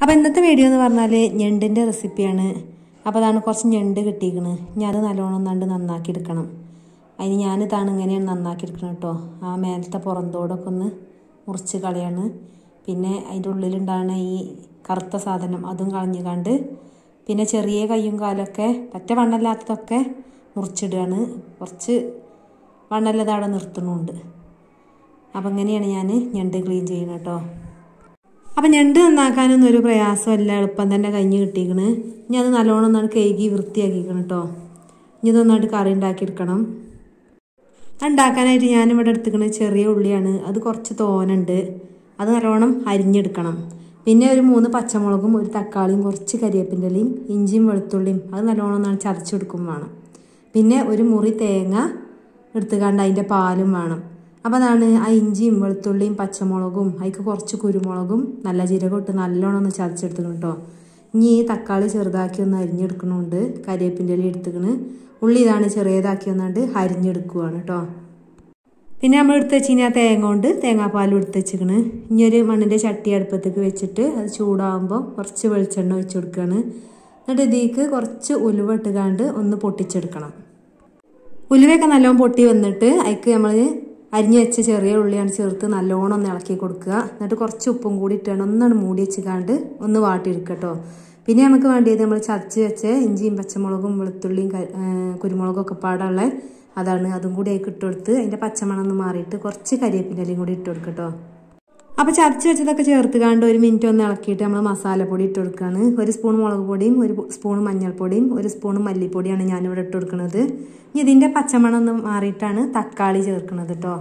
അപ്പോൾ ഇന്നത്തെ വീഡിയോ എന്ന് പറഞ്ഞാൽ ഞണ്ടിൻ്റെ റെസിപ്പിയാണ് അപ്പോൾ അതാണ് കുറച്ച് ഞണ്ട് കിട്ടിയിരിക്കണ് ഞാൻ അത് നല്ലോണം ഒന്നാണ്ട് നന്നാക്കി എടുക്കണം അതിന് ഞാനിതാണ് ഇങ്ങനെയാണ് നന്നാക്കി എടുക്കണം കേട്ടോ ആ മേലത്തെ പുറന്തോടൊക്കെ ഒന്ന് മുറിച്ച് കളയാണ് പിന്നെ അതിൻ്റെ ഉള്ളിലുണ്ടാകുന്ന ഈ കറുത്ത സാധനം അതും കളഞ്ഞു കണ്ട് പിന്നെ ചെറിയ കയ്യും കാലൊക്കെ പറ്റ വണ്ണല്ലാത്തതൊക്കെ മുറിച്ചിടുകയാണ് കുറച്ച് വണ്ണല്ലത് അവിടെ നിർത്തുന്നുണ്ട് അപ്പം ഇങ്ങനെയാണ് ഞാൻ ഞണ്ട് ക്ലീൻ ചെയ്യുന്നത് കേട്ടോ അപ്പം ഞണ്ട് നന്നാക്കാനൊന്നും ഒരു പ്രയാസമല്ല എളുപ്പം തന്നെ കഴിഞ്ഞ് കിട്ടിയിരിക്കണ് ഇനി അത് നല്ലോണം ഒന്നാണ് കഴുകി വൃത്തിയാക്കിക്കണം കേട്ടോ ഇനി ഇതൊന്നായിട്ട് കറി ഉണ്ടാക്കിയെടുക്കണം ഉണ്ടാക്കാനായിട്ട് ഞാനിവിടെ എടുത്തിരിക്കുന്നത് ചെറിയ ഉള്ളിയാണ് അത് കുറച്ച് തോനുണ്ട് അത് നല്ലോണം അരിഞ്ഞെടുക്കണം പിന്നെ ഒരു മൂന്ന് പച്ചമുളകും ഒരു തക്കാളിയും കുറച്ച് കരിവേപ്പിൻ്റെ ഇലയും ഇഞ്ചിയും വെളുത്തുള്ളിയും അത് നല്ലോണം ഒന്നാണ് ചതച്ചെടുക്കും വേണം പിന്നെ ഒരു മുറി തേങ്ങ എടുത്തുകൊണ്ട് അതിൻ്റെ പാലും വേണം അപ്പോൾ അതാണ് ആ ഇഞ്ചിയും വെളുത്തുള്ളിയും പച്ചമുളകും അതിക്ക് കുറച്ച് കുരുമുളകും നല്ല ജീരകം ഇട്ട് നല്ലോണം ഒന്ന് ചതച്ചെടുത്തിക്കണം കേട്ടോ ഇനി ഈ തക്കാളി ചെറുതാക്കി ഒന്ന് അരിഞ്ഞെടുക്കണമുണ്ട് കരിവേപ്പിൻ്റെ ഇല എടുത്തുക്കണ് ഉള്ളി ഇതാണ് ചെറിയതാക്കി ഒന്നാണ്ട് അരിഞ്ഞെടുക്കുവാണ് കേട്ടോ പിന്നെ നമ്മൾ എടുത്ത് വെച്ച് ആ തേങ്ങ കൊണ്ട് തേങ്ങാപ്പാലും എടുത്ത് വെച്ചിക്കണ് ഇനി ഒരു മണ്ണിൻ്റെ ചട്ടി അടുപ്പത്തേക്ക് വെച്ചിട്ട് അത് ചൂടാകുമ്പോൾ കുറച്ച് വെളിച്ചെണ്ണ ഒഴിച്ചു കൊടുക്കുകയാണ് എന്നിട്ട് ഇതിലേക്ക് കുറച്ച് ഉലുവ ഇട്ടുകാണ്ട് ഒന്ന് പൊട്ടിച്ചെടുക്കണം ഉലുവയൊക്കെ നല്ലോണം പൊട്ടി വന്നിട്ട് അതിക്ക് നമ്മൾ അരിഞ്ഞു വെച്ച ചെറിയ ഉള്ളിയാണ് ചേർത്ത് നല്ലോണം ഒന്ന് ഇളക്കി കൊടുക്കുക എന്നിട്ട് കുറച്ച് ഉപ്പും കൂടി ഇട്ടാണ് ഒന്നാണ് മൂടി വെച്ചുകാണ്ട് ഒന്ന് വാട്ടിയെടുക്കട്ടോ പിന്നെ നമുക്ക് വേണ്ടിയത് നമ്മൾ ചതച്ച് വെച്ച ഇഞ്ചിയും പച്ചമുളകും വെളുത്തുള്ളിയും കുരുമുളകും ഒക്കെ പാടുള്ള അതാണ് അതും കൂടി അതിൽ ഇട്ടുകൊടുത്ത് അതിൻ്റെ പച്ചമണം ഒന്ന് മാറിയിട്ട് കുറച്ച് കരിവേപ്പിൻ്റെ ഇലയും കൂടി ഇട്ട് കൊടുക്കട്ടോ അപ്പോൾ ചതച്ച് വെച്ചതൊക്കെ ചേർത്ത് കാണ്ട് ഒരു മിനിറ്റ് ഒന്ന് ഇളക്കിയിട്ട് നമ്മൾ മസാലപ്പൊടി ഇട്ട് കൊടുക്കുകയാണ് ഒരു സ്പൂൺ മുളക് പൊടിയും ഒരു സ്പൂൺ മഞ്ഞൾപ്പൊടിയും ഒരു സ്പൂൺ മല്ലിപ്പൊടിയാണ് ഞാനിവിടെ ഇട്ട് കൊടുക്കുന്നത് ഇനി ഇതിൻ്റെ പച്ചമണം ഒന്ന് മാറിയിട്ടാണ് തക്കാളി ചേർക്കുന്നത് കേട്ടോ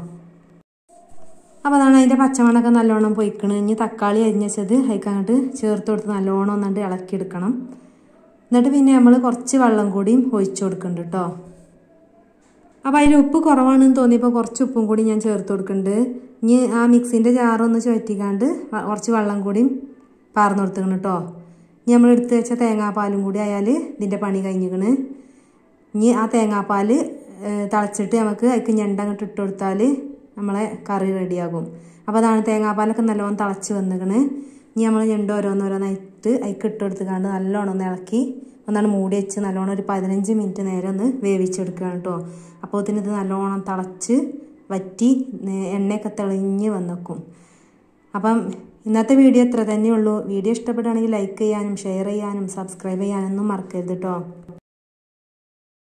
അപ്പോൾ അതാണ് അതിൻ്റെ പച്ചമണമൊക്കെ നല്ലോണം പൊയ്ക്കണ് ഇനി തക്കാളി അരിഞ്ഞത് അതിക്ക് അങ്ങോട്ട് ചേർത്ത് കൊടുത്ത് നല്ലോണം ഒന്നാണ്ട് ഇളക്കിയെടുക്കണം എന്നിട്ട് പിന്നെ നമ്മൾ കുറച്ച് വെള്ളം കൂടിയും ഒഴിച്ചു കൊടുക്കുന്നുണ്ട് കേട്ടോ അപ്പോൾ അതിൽ ഉപ്പ് കുറവാണെന്ന് തോന്നിയപ്പോൾ കുറച്ച് ഉപ്പും കൂടി ഞാൻ ചേർത്ത് കൊടുക്കുന്നുണ്ട് ഇനി ആ മിക്സിൻ്റെ ജാറൊന്ന് ചുഴറ്റിക്കാണ്ട് കുറച്ച് വെള്ളം കൂടിയും പാർന്ന് കൊടുത്തിക്കണം കേട്ടോ ഇനി നമ്മൾ എടുത്ത് വെച്ച തേങ്ങാപ്പാലും കൂടി ആയാൽ ഇതിൻ്റെ പണി കഴിഞ്ഞിക്കണ് ഇനി ആ തേങ്ങാപ്പാൽ തിളച്ചിട്ട് നമുക്ക് അതിക്ക് ഞണ്ട അങ്ങോട്ട് ഇട്ട് കൊടുത്താൽ നമ്മളെ കറി റെഡിയാകും അപ്പോൾ അതാണ് തേങ്ങാപ്പാലൊക്കെ നല്ലോണം തിളച്ച് വന്നിക്കണ് ഇനി നമ്മൾ ഞണ്ട് ഓരോന്നോരോന്നായിട്ട് അതിക്ക് ഇട്ട് കൊടുത്തുകൊണ്ട് നല്ലോണം ഒന്ന് ഇളക്കി ഒന്നാണ് മൂടി വെച്ച് നല്ലോണം ഒരു പതിനഞ്ച് മിനിറ്റ് നേരം ഒന്ന് വേവിച്ചെടുക്കുകയാണ് കേട്ടോ അപ്പോൾ ഇത് നല്ലോണം തിളച്ച് വറ്റി എണ്ണയൊക്കെ തെളിഞ്ഞ് വന്നേക്കും അപ്പം ഇന്നത്തെ വീഡിയോ ഇത്ര തന്നെയുള്ളൂ വീഡിയോ ഇഷ്ടപ്പെടുകയാണെങ്കിൽ ലൈക്ക് ചെയ്യാനും ഷെയർ ചെയ്യാനും സബ്സ്ക്രൈബ് ചെയ്യാനൊന്നും മറക്കരുത് കേട്ടോ